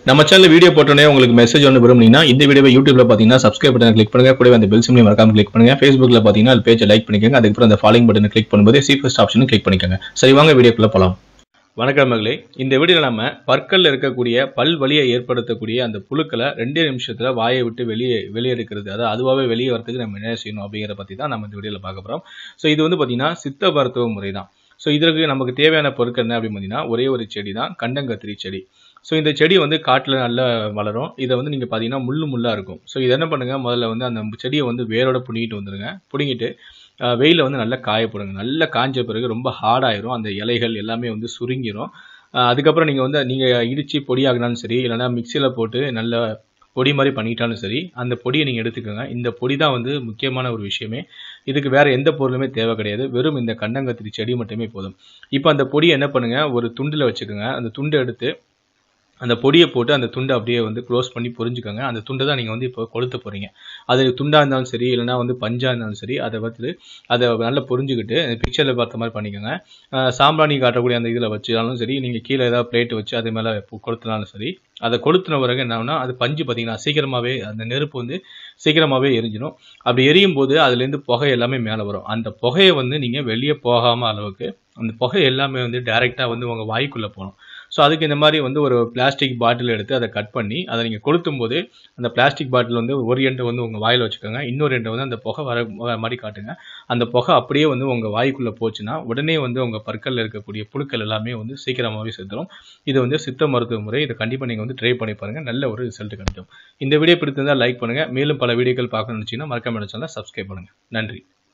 நம்ம channel video போட்டோன்னே உங்களுக்கு மெசேஜ் ஒன்று விரும்புனீங்கன்னா இந்த வீடியோவை யூடியூப்ல பார்த்தீங்கன்னா சப்ஸ்கிரைப் பட்டன் கிளிக் பண்ணுங்க கூடவே அந்த பெல் சிம்லையும் மறக்காம கிளிக் பண்ணுங்க ஃபேஸ்புக்ல பார்த்தீங்கன்னா அது பேஜை லைக் பண்ணிக்கோங்க அதுக்கப்புறம் அந்த ஃபாலோயிங் பட்டனை கிளிக் பண்ணும்போது சி ஃபர்ஸ்ட் ஆப்ஷனும் கிளிக் பண்ணிக்கோங்க சரி வாங்க வீடியோக்குள்ள போலாம் வணக்கம் மகளே இந்த வீடியோவில் நம்ம பற்கல்ல இருக்கக்கூடிய பல் வலியை ஏற்படுத்தக்கூடிய அந்த புழுக்களை ரெண்டே நிமிஷத்துல வாயை விட்டு வெளியே வெளியே எடுக்கிறது அதாவது அதுவாகவே வெளியே வரதுக்கு நம்ம என்ன செய்யணும் அப்படிங்கிறத பற்றி தான் நம்ம இந்த வீடியோவில் பார்க்க போகிறோம் ஸோ இது வந்து பார்த்தீங்கன்னா சித்த மருத்துவ முறை தான் ஸோ இதற்கு நமக்கு தேவையான பொருட்கள் என்ன அப்படின்னு பார்த்தீங்கன்னா ஒரே ஒரு செடி தான் கண்டங்கத்திரி செடி ஸோ இந்த செடி வந்து காட்டில் நல்லா வளரும் இதை வந்து நீங்கள் பார்த்தீங்கன்னா முள்ளு முள்ளாக இருக்கும் ஸோ இதை என்ன பண்ணுங்கள் முதல்ல வந்து அந்த செடியை வந்து வேரோட பிடுங்கிட்டு வந்துடுங்க பிடுங்கிட்டு வெயிலில் வந்து நல்லா காய போடுங்க நல்லா காஞ்ச பிறகு ரொம்ப ஹார்டாயிரும் அந்த இலைகள் எல்லாமே வந்து சுருங்கிரும் அஹ் அதுக்கப்புறம் நீங்கள் வந்து நீங்கள் இடித்து பொடியாகினாலும் சரி இல்லைன்னா மிக்சியில் போட்டு நல்ல பொடி மாதிரி பண்ணிட்டாலும் சரி அந்த பொடியை நீங்கள் எடுத்துக்கோங்க இந்த பொடி தான் வந்து முக்கியமான ஒரு விஷயமே இதுக்கு வேற எந்த பொருளுமே தேவை கிடையாது வெறும் இந்த கண்டங்கத்திரி செடி மட்டுமே போதும் இப்போ அந்த பொடியை என்ன பண்ணுங்க ஒரு துண்டில் வச்சுக்கோங்க அந்த துண்டை எடுத்து அந்த பொடியை போட்டு அந்த துண்டை அப்படியே வந்து க்ளோஸ் பண்ணி புரிஞ்சுக்கோங்க அந்த துண்டை தான் நீங்கள் வந்து இப்போ கொளுத்த போகிறீங்க அது துண்டாக இருந்தாலும் சரி இல்லைனா வந்து பஞ்சாக இருந்தாலும் சரி அதை வந்து அதை நல்லா புரிஞ்சுக்கிட்டு பிக்சரில் பார்த்த மாதிரி பண்ணிக்கோங்க அஹ் சாம்பிராணி காட்டக்கூடிய அந்த இதில் வச்சாலும் சரி நீங்கள் கீழே ஏதாவது பிளேட் வச்சு அது மேலே கொளுத்தினாலும் சரி அதை கொளுத்தின பிறகு என்ன ஆகும்னா அது பஞ்சு பார்த்தீங்கன்னா சீக்கிரமாகவே அந்த நெருப்பு வந்து சீக்கிரமாகவே எரிஞ்சிடும் அப்படி எரியும் போது அதுலேருந்து புகை எல்லாமே மேலே வரும் அந்த புகையை வந்து நீங்கள் வெளியே போகாமல் அளவுக்கு அந்த புகை எல்லாமே வந்து டைரெக்டாக வந்து உங்கள் வாய்க்குள்ளே போகணும் ஸோ அதுக்கு இந்த மாதிரி வந்து ஒரு பிளாஸ்டிக் பாட்டில் எடுத்து அதை கட் பண்ணி அதை நீங்கள் கொளுத்தும் போது அந்த பிளாஸ்டிக் பாட்டில் வந்து ஒரு எண்டை வந்து உங்கள் வாயில் வச்சுக்கோங்க இன்னொரு எண்டை வந்து அந்த புகை வர வர மாதிரி காட்டுங்க அந்த புகை அப்படியே வந்து உங்கள் வாய்க்குள்ளே போச்சுன்னா உடனே வந்து உங்கள் பற்களில் இருக்கக்கூடிய புழுக்கள் எல்லாமே வந்து சீக்கிரமாகவே செத்துரும் இது வந்து சித்த மருத்துவ முறை இதை கண்டிப்பாக நீங்கள் வந்து ட்ரை பண்ணி பாருங்கள் நல்ல ஒரு ரிசல்ட் கிடைக்கும் இந்த வீடியோ பிடித்திருந்தால் லைக் பண்ணுங்கள் மேலும் பல வீடியோக்கள் பார்க்கணும்னு நினச்சிங்கன்னா மறக்காம சேனலை சப்ஸ்கிரைப் பண்ணுங்கள் நன்றி